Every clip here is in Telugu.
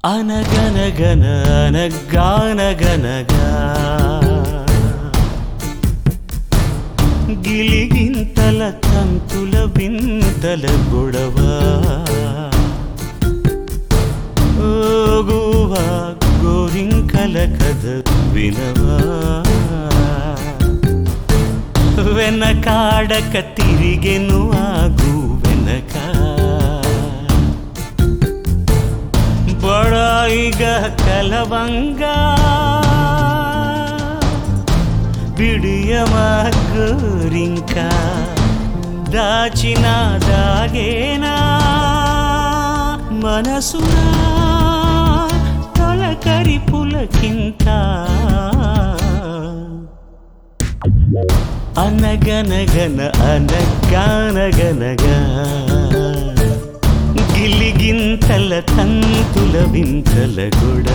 అనగనగన అనగానగనగా గిలిగింతల తంతుల వింతల గొడవ ఓగువా గోరింకల కథ వినవా వెనకాడక తిరిగెను ఆగు వెనక బడాయిగా కలవంగా బిడియమా గోరింకా దాచిన దాగేనా మనసునా తొలకరి పులకింత అనగనగన అనగానగనగా గిలిగింతల తంతుల వింతల గుడా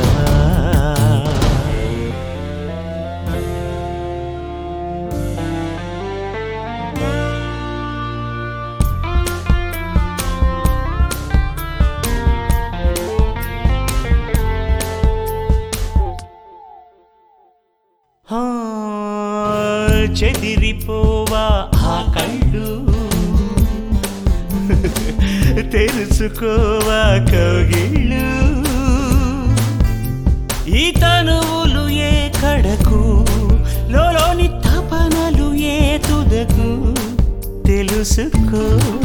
ఆ, చెదిరిపోవా ఆ కళ్ళు తెలుసుకోవా కౌగిళ్ళు ఈ తనువులు ఏ కడకు లోలోని తపనలు ఏ తుదకు తెలుసుకో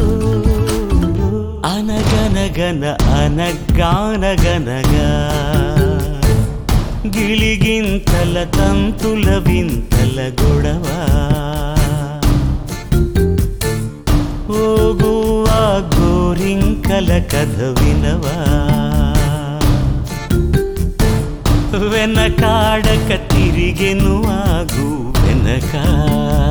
అనగనగన అనగానగనగా గిలిగింతల తంతుల వింతల గొడవ ఓగువా గోరింకల కథ వినవా వెనకాడక తిరిగెను ఆగు వెనక